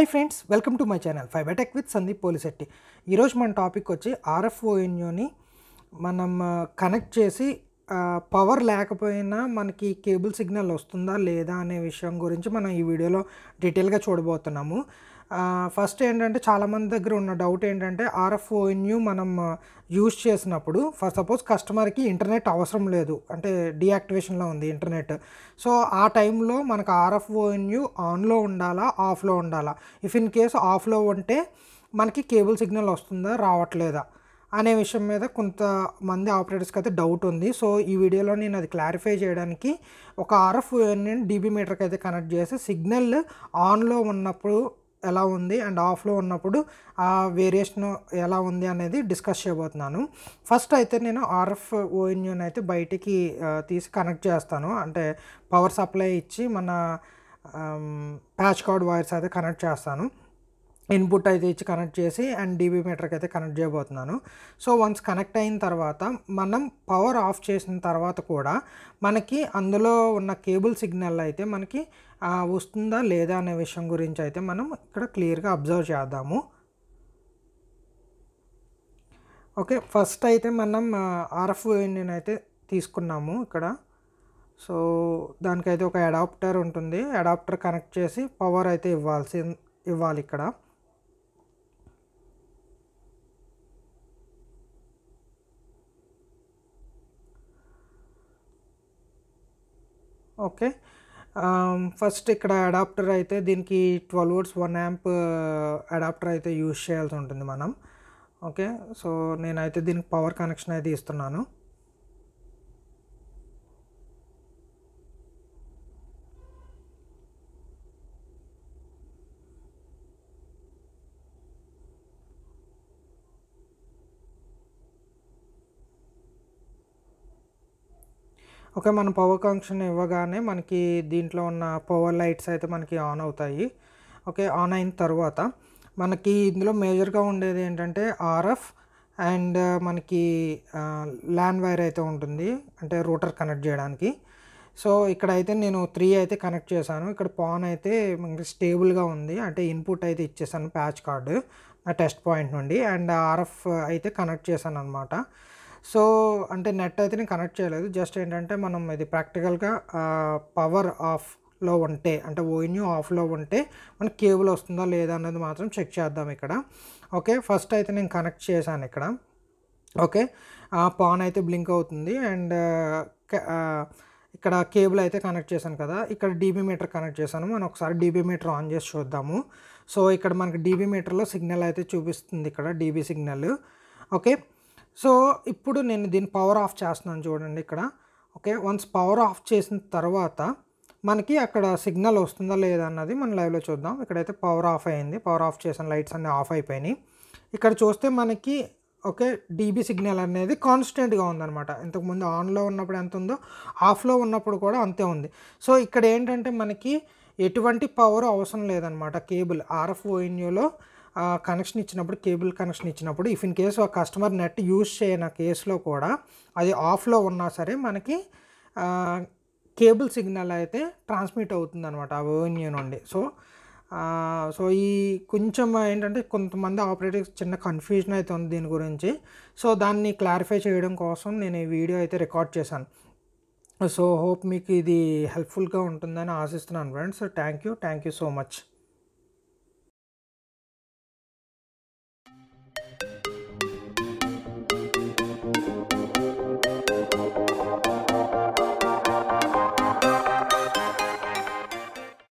hi friends welcome to my channel Fibertech with Sandeep Polisetty ఈరోజు మన topic వచ్చి ఆర్ఎఫ్ఓఎన్యూని మనం కనెక్ట్ చేసి పవర్ లేకపోయినా మనకి కేబుల్ సిగ్నల్ వస్తుందా లేదా అనే విషయం గురించి మనం ఈ వీడియోలో డీటెయిల్గా చూడబోతున్నాము ఫస్ట్ ఏంటంటే చాలామంది దగ్గర ఉన్న డౌట్ ఏంటంటే ఆర్ఎఫ్ఓఎన్యూ మనం యూజ్ చేసినప్పుడు ఫర్ సపోజ్ కస్టమర్కి ఇంటర్నెట్ అవసరం లేదు అంటే డీయాక్టివేషన్లో ఉంది ఇంటర్నెట్ సో ఆ టైంలో మనకు ఆర్ఎఫ్ఓఎన్యూ ఆన్లో ఉండాలా ఆఫ్లో ఉండాలా ఇఫ్ ఇన్ కేసు ఆఫ్లో ఉంటే మనకి కేబుల్ సిగ్నల్ వస్తుందా రావట్లేదా అనే విషయం మీద కొంతమంది ఆపరేటర్స్కి అయితే డౌట్ ఉంది సో ఈ వీడియోలో నేను అది క్లారిఫై చేయడానికి ఒక ఆర్ఎఫ్ డీబీ మీటర్కి అయితే కనెక్ట్ చేసి సిగ్నల్ ఆన్లో ఉన్నప్పుడు ఎలా ఉంది అండ్ ఆఫ్లో ఉన్నప్పుడు ఆ వేరియేషన్ ఎలా ఉంది అనేది డిస్కస్ చేయబోతున్నాను ఫస్ట్ అయితే నేను ఆర్ఎఫ్ ఓఎన్యూని అయితే బయటికి ఆ, తీసి కనెక్ట్ చేస్తాను అంటే పవర్ సప్లై ఇచ్చి మన ప్యాచ్ కార్డ్ వైర్స్ అయితే కనెక్ట్ చేస్తాను ఇన్పుట్ అయితే ఇచ్చి కనెక్ట్ చేసి అండ్ డీబీ మీటర్కి అయితే కనెక్ట్ చేయబోతున్నాను సో వన్స్ కనెక్ట్ అయిన తర్వాత మనం పవర్ ఆఫ్ చేసిన తర్వాత కూడా మనకి అందులో ఉన్న కేబుల్ సిగ్నల్ అయితే మనకి ఆ, వస్తుందా లేదా అనే విషయం గురించి అయితే మనం ఇక్కడ క్లియర్గా అబ్జర్వ్ చేద్దాము ఓకే ఫస్ట్ అయితే మనం ఆర్ఎఫ్ అయితే తీసుకున్నాము ఇక్కడ సో దానికైతే ఒక అడాప్టర్ ఉంటుంది అడాప్టర్ కనెక్ట్ చేసి పవర్ అయితే ఇవ్వాల్సి ఇవ్వాలి ఇక్కడ ఓకే ఫస్ట్ ఇక్కడ అడాప్టర్ అయితే దీనికి twelve volts one amp adapter అయితే యూజ్ చేయాల్సి ఉంటుంది మనం ఓకే సో నేనైతే దీనికి పవర్ కనెక్షన్ అయితే ఇస్తున్నాను ఓకే మనం పవర్ కనెక్షన్ ఇవ్వగానే మనకి దీంట్లో ఉన్న పవర్ లైట్స్ అయితే మనకి ఆన్ అవుతాయి ఓకే ఆన్ అయిన తర్వాత మనకి ఇందులో మేజర్గా ఉండేది ఏంటంటే ఆర్ఎఫ్ అండ్ మనకి ల్యాండ్ వైర్ అయితే ఉంటుంది అంటే రూటర్ కనెక్ట్ చేయడానికి సో ఇక్కడ అయితే నేను త్రీ అయితే కనెక్ట్ చేశాను ఇక్కడ పాన్ అయితే మనకి స్టేబుల్గా ఉంది అంటే ఇన్పుట్ అయితే ఇచ్చేసాను ప్యాచ్ కార్డు నా టెస్ట్ పాయింట్ నుండి అండ్ ఆర్ఎఫ్ అయితే కనెక్ట్ చేశాను అనమాట సో అంటే నెట్ అయితే నేను కనెక్ట్ చేయలేదు జస్ట్ ఏంటంటే మనం ఇది ప్రాక్టికల్గా పవర్ ఆఫ్లో ఉంటే అంటే ఓఎన్యూ ఆఫ్లో ఉంటే మనకి కేబుల్ వస్తుందా లేదా అన్నది మాత్రం చెక్ చేద్దాం ఇక్కడ ఓకే ఫస్ట్ అయితే నేను కనెక్ట్ చేశాను ఇక్కడ ఓకే పాన్ అయితే బ్లింక్ అవుతుంది అండ్ ఇక్కడ కేబుల్ అయితే కనెక్ట్ చేశాను కదా ఇక్కడ డీబీ మీటర్ కనెక్ట్ చేశాను మనం ఒకసారి డీబీ మీటర్ ఆన్ చేసి చూద్దాము సో ఇక్కడ మనకి డీబీ మీటర్లో సిగ్నల్ అయితే చూపిస్తుంది ఇక్కడ డీబీ సిగ్నల్ ఓకే సో ఇప్పుడు నేను దీన్ని పవర్ ఆఫ్ చేస్తున్నాను చూడండి ఇక్కడ ఓకే వన్స్ పవర్ ఆఫ్ చేసిన తర్వాత మనకి అక్కడ సిగ్నల్ వస్తుందా లేదా అన్నది మనం లైవ్లో చూద్దాం ఇక్కడైతే పవర్ ఆఫ్ అయింది పవర్ ఆఫ్ చేసిన లైట్స్ అన్నీ ఆఫ్ అయిపోయినాయి ఇక్కడ చూస్తే మనకి ఓకే డీబీ సిగ్నల్ అనేది కాన్స్టెంట్గా ఉందన్నమాట ఇంతకుముందు ఆన్లో ఉన్నప్పుడు ఎంత ఉందో ఆఫ్లో ఉన్నప్పుడు కూడా అంతే ఉంది సో ఇక్కడ ఏంటంటే మనకి ఎటువంటి పవర్ అవసరం లేదనమాట కేబుల్ ఆర్ఎఫ్ ఓఎన్యూలో కనెక్షన్ ఇచ్చినప్పుడు కేబుల్ కనెక్షన్ ఇచ్చినప్పుడు ఇఫ్ ఇన్ కేసు ఆ కస్టమర్ నెట్ యూజ్ చేయన కేసులో కూడా అది ఆఫ్లో ఉన్నా సరే మనకి ఆ, కేబుల్ సిగ్నల్ అయితే ట్రాన్స్మిట్ అవుతుంది అనమాట ఆ ఓఎన్యూ నుండి సో ఆ, సో ఈ కొంచెం ఏంటంటే కొంతమంది ఆపరేటర్స్ చిన్న కన్ఫ్యూజన్ అయితే ఉంది దీని గురించి సో దాన్ని క్లారిఫై చేయడం కోసం నేను ఈ వీడియో అయితే రికార్డ్ చేశాను సో హోప్ మీకు ఇది హెల్ప్ఫుల్గా ఉంటుందని ఆశిస్తున్నాను friends thank you thank you so much